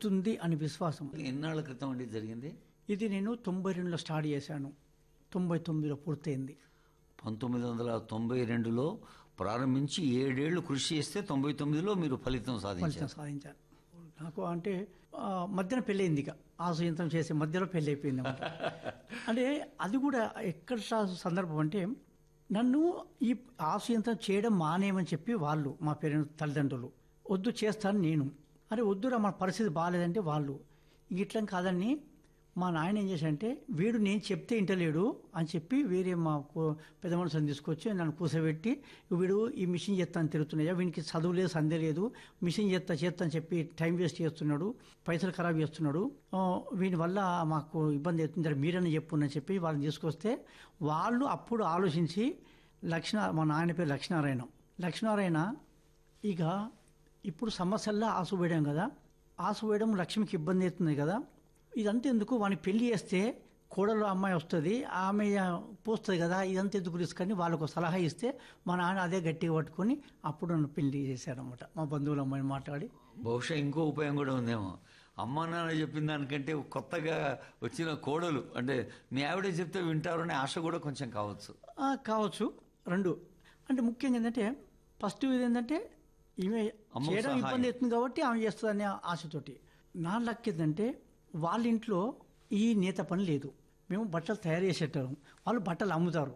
అవుతుంది అని విశ్వాసం ఎన్నాళ్ళ క్రితం అండి జరిగింది ఇది నేను తొంభై రెండులో స్టార్ట్ చేశాను తొంభై తొమ్మిదిలో పూర్తయింది పంతొమ్మిది వందల తొంభై రెండులో ప్రారంభించి ఏడేళ్లు కృషి చేస్తే తొంభై తొమ్మిదిలో మీరు ఫలితం సాధించారు ఫలితం సాధించాను నాకు అంటే ఆ, మధ్యన పెళ్ళయింది ఇక ఆశయంతం చేసే మధ్యలో పెళ్ళి అయిపోయింది అన్నమాట. అంటే అది కూడా ఎక్కడ స- సందర్భం అంటే నన్ను ఈ ఆశయంతం చేయడం మానేయమని చెప్పి వాళ్ళు మా పేరెంట్స్ తల్లిదండ్రులు వద్దు చేస్తాను నేను అరే వద్దురా మన పరిస్థితి బాగాలేదంటే వాళ్ళు ఇట్లా కాదని మా నాయన ఏం చేశాడంటే వీడు నేను చెప్తే ఇంటలేడు అని చెప్పి వేరే మా కూ- పెద్ద మనుషులను తీసుకొచ్చి నన్ను కూసబెట్టి వీడు ఈ మిషన్ చేస్తాను తిరుగుతున్నాయా వీనికి చదువు లేదు సందే లేదు మిషన్ చేస్తా చేస్తా అని చెప్పి టైం వేస్ట్ చేస్తున్నాడు పైసలు ఖరాబ్ చేస్తున్నాడు ఆ, వీని వల్ల మాకు ఇబ్బంది అవుతుంది మరి మీరని చెప్పు అని చెప్పి వాళ్ళని తీసుకొస్తే వాళ్ళు అప్పుడు ఆలోచించి లక్ష్మణ మా నాయన పేరు లక్ష్మీనారాయణ లక్ష్మీనారాయణ ఇక ఇప్పుడు సమస్యల్లో ఆసు వేయడం కదా ఆసు వేయడం లక్ష్మికి ఇబ్బంది అవుతుంది కదా ఇదంతా ఎందుకు వాడిని పెళ్లి చేస్తే కోడలు అమ్మాయి వస్తుంది ఆమె పోస్తుంది కదా ఇదంతా ఎందుకు రిస్క్ అని వాళ్ళకు సలహా ఇస్తే మా నాన్న అదే గట్టిగా పట్టుకొని అప్పుడు నన్ను పెళ్లి చేశారనమాట మా బంధువుల అమ్మాయిని మాట్లాడి బహుశా ఇంకో ఉపాయం కూడా ఉందేమో అమ్మా నాన్న చెప్పిన దానికంటే కొత్తగా వచ్చిన కోడలు అంటే మీ ఆవిడ చెప్తే వింటారనే ఆశ కూడా కొంచెం కావచ్చు ఆ, కావచ్చు రెండు అంటే ముఖ్యంగా ఏంటంటే ఫస్ట్ ఇది ఏంటంటే ఈమె అమ్మకు చేయడం సహాయం. ఇబ్బంది అవుతుంది కాబట్టి ఆమె చేస్తుందనే ఆశతోటి నా లక్ ఏంటంటే వాళ్ళ ఇంట్లో ఈ నేత పని లేదు మేము బట్టలు తయారు చేసేటాం వాళ్ళు బట్టలు అమ్ముతారు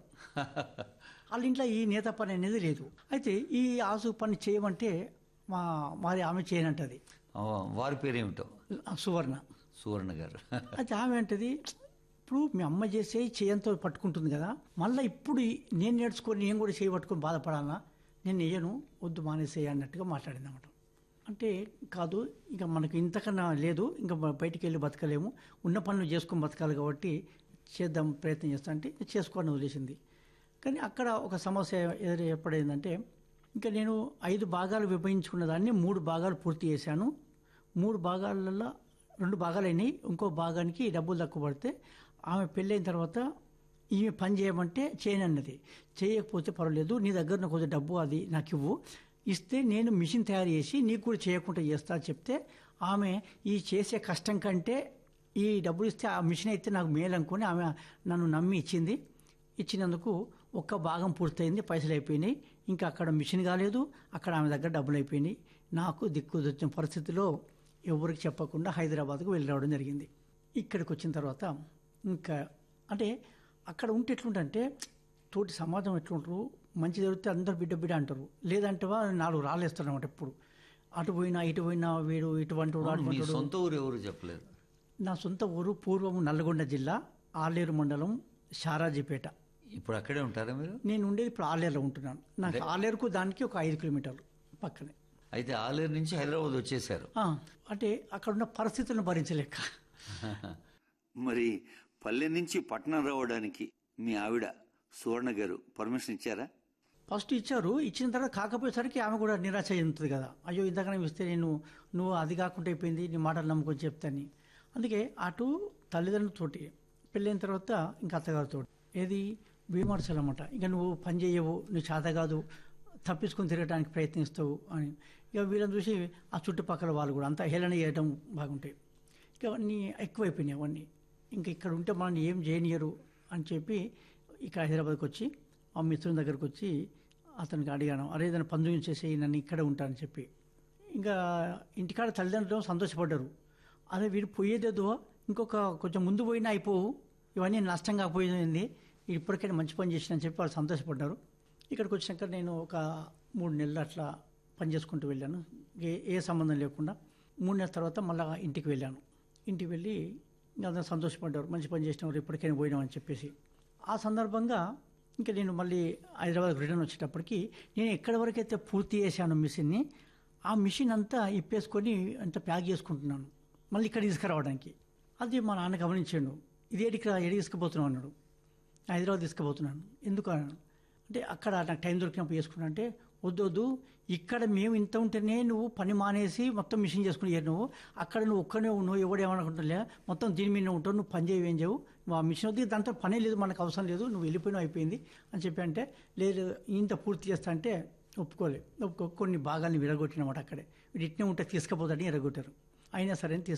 వాళ్ళ ఇంట్లో ఈ నేత పని అనేది లేదు అయితే ఈ ఆసు పని చేయమంటే మా మరి ఆమె చేయనంటది ఆ, వారి పేరేమిటో సువర్ణ సువర్ణ గారు అయితే ఆమె అంటది ఇప్పుడు మీ అమ్మ చేసే చేయంతో పట్టుకుంటుంది కదా మళ్ళీ ఇప్పుడు ఈ- నేను నేర్చుకొని నేను కూడా చేయి పట్టుకొని బాధపడాలా నేను నెయ్యను వద్దు మానేసేయ అన్నట్టుగా మాట్లాడింది అన్నమాట అంటే కాదు ఇంకా మనకు ఇంతకన్నా లేదు ఇంకా బ- బయటికి వెళ్ళి బతకలేము ఉన్న పనులు చేసుకొని బతకాలి కాబట్టి చేద్దాం ప్రయత్నం చేస్తా అంటే చేసుకోవాలని వదిలేసింది కానీ అక్కడ ఒక సమస్య ఎదురు ఏర్పడేందంటే ఇంకా నేను ఐదు భాగాలు విభజించుకున్న దాన్ని మూడు భాగాలు పూర్తి చేశాను మూడు భాగాలలో రెండు భాగాలు అయినాయి ఇంకో భాగానికి డబ్బులు తక్కువ పడితే ఆమె పెళ్ళైన తర్వాత ఈమె పని చేయమంటే చేయనన్నది చేయకపోతే పర్వాలేదు నీ దగ్గర నాకు కొంచెం డబ్బు అది నాకు ఇవ్వు ఇస్తే నేను మిషన్ తయారు చేసి నీకు కూడా చేయకుండా చేస్తా అని చెప్తే ఆమె ఈ చేసే కష్టం కంటే ఈ డబ్బులు ఇస్తే ఆ మిషన్ అయితే నాకు మేలు అనుకుని ఆమె నన్ను నమ్మి ఇచ్చింది ఇచ్చినందుకు ఒక్క భాగం పూర్తయింది పైసలు అయిపోయినాయి ఇంకా అక్కడ మిషన్ కాలేదు అక్కడ ఆమె దగ్గర డబ్బులు అయిపోయినాయి నాకు దిక్కు వచ్చిన పరిస్థితిలో ఎవరికి చెప్పకుండా హైదరాబాద్కు వెళ్ళి రావడం జరిగింది ఇక్కడికి వచ్చిన తర్వాత ఇంకా అంటే అక్కడ ఉంటే ఎట్లుంటే తోటి సమాజం ఎట్లుంటారు మంచి జరిగితే అందరు బిడ్డ బిడ్డ అంటారు లేదంటే వా నాలుగు రాళ్ళేస్తారు అనమాట ఎప్పుడు అటు పోయినా ఇటు పోయినా వీడు ఇటువంటి వాడు, అవును, మీ అటువంటి వాడు. సొంత ఊరు ఎవరు చెప్పలేదు నా సొంత ఊరు పూర్వం నల్లగొండ జిల్లా ఆలేరు మండలం షారాజీపేట ఇప్పుడు అక్కడే ఉంటారా మీరు నేను ఉండేది ఇప్పుడు ఆలేరులో ఉంటున్నాను నాకు ఆలేరుకు దానికి ఒక ఐదు కిలోమీటర్లు పక్కనే అయితే ఆలేరు నుంచి హైదరాబాద్ వచ్చేసారు ఆ, అంటే అక్కడ ఉన్న పరిస్థితులను భరించలేక మరి పల్లె నుంచి పట్టణం రావడానికి మీ ఆవిడ సువర్ణ గారు పర్మిషన్ ఇచ్చారా ఫస్ట్ ఇచ్చారు ఇచ్చిన తర్వాత కాకపోయేసరికి ఆమె కూడా నిరాశ చెందుతుంది కదా అయ్యో ఇంతకన్నా ఇస్తే నేను నువ్వు అది కాకుండా అయిపోయింది నీ మాటలు నమ్ముకొని చెప్తాని అందుకే అటు తల్లిదండ్రులతోటి పెళ్ళైన తర్వాత ఇంకా అత్తగారితో ఏది విమర్శలు అన్నమాట ఇక నువ్వు పని చేయవు నువ్వు చేత కాదు తప్పించుకొని తిరగడానికి ప్రయత్నిస్తావు అని ఇక వీళ్ళని చూసి ఆ చుట్టుపక్కల వాళ్ళు కూడా అంతా హేళన చేయడం బాగుంటాయి ఇక అవన్నీ ఎక్కువైపోయినాయి అవన్నీ ఇంకా ఇక్కడ ఉంటే మనల్ని ఏం చేయనియరు అని చెప్పి ఇక్కడ హైదరాబాద్కి వచ్చి ఆ మిత్రుని దగ్గరకు వచ్చి అతనికి అడిగాను అరే ఏదైనా పని చేసి నన్ను ఇక్కడే ఉంటానని చెప్పి ఇంకా ఇంటికాడ తల్లిదండ్రులు సంతోషపడ్డారు అదే వీడు పోయేదేదో ఇంకొక కొంచెం ముందు పోయినా అయిపోవు ఇవన్నీ నష్టం కాకపోయింది ఇప్పటికైనా మంచి పని చేసినని చెప్పి వాళ్ళు సంతోషపడ్డారు ఇక్కడికి వచ్చినాక నేను ఒక మూడు నెలలు అట్లా పని చేసుకుంటూ వెళ్ళాను ఏ ఏ సంబంధం లేకుండా మూడు నెలల తర్వాత మళ్ళీ ఇంటికి వెళ్ళాను ఇంటికి వెళ్ళి ఇంకా అందరూ సంతోషపడ్డారు మంచి పని చేసినవారు ఇప్పటికైనా పోయినామని చెప్పేసి ఆ సందర్భంగా ఇంకా నేను మళ్ళీ హైదరాబాద్ రిటర్న్ వచ్చేటప్పటికి నేను ఎక్కడి వరకైతే పూర్తి చేశాను మిషన్ని ఆ మిషన్ అంతా ఇప్పేసుకొని అంతా ప్యాక్ చేసుకుంటున్నాను మళ్ళీ ఇక్కడ తీసుకురావడానికి అది మా నాన్న గమనించాడు ఇది ఎడికి ఎడి తీసుకుపోతున్నావు అన్నాడు హైదరాబాద్ తీసుకుపోతున్నాను ఎందుకు అన్నాను అంటే అక్కడ నాకు టైం దొరికినప్పుడు చేసుకున్నా అంటే వద్దు వద్దు ఇక్కడ మేము ఇంత ఉంటేనే నువ్వు పని మానేసి మొత్తం మిషన్ చేసుకుని నువ్వు అక్కడ నువ్వు ఒక్కనే నువ్వు ఎవడేమనుకుంటులే మొత్తం దీని మీద ఉంటావు నువ్వు పని చేయవేం చేయవు నువ్వు ఆ మిషన్ వద్దు దాంతో పనే లేదు మనకు అవసరం లేదు నువ్వు వెళ్ళిపోయినావు అయిపోయింది అని చెప్పి అంటే లేదు ఇంత పూర్తి చేస్తా అంటే ఒప్పుకోలే ఒప్పుకో కొన్ని భాగాల్ని విరగొట్టినమాట అక్కడే వీడు ఇట్నే ఉంటే తీసుకుపోతాడని ఎరగొట్టారు అయినా సరే అని తీసుకు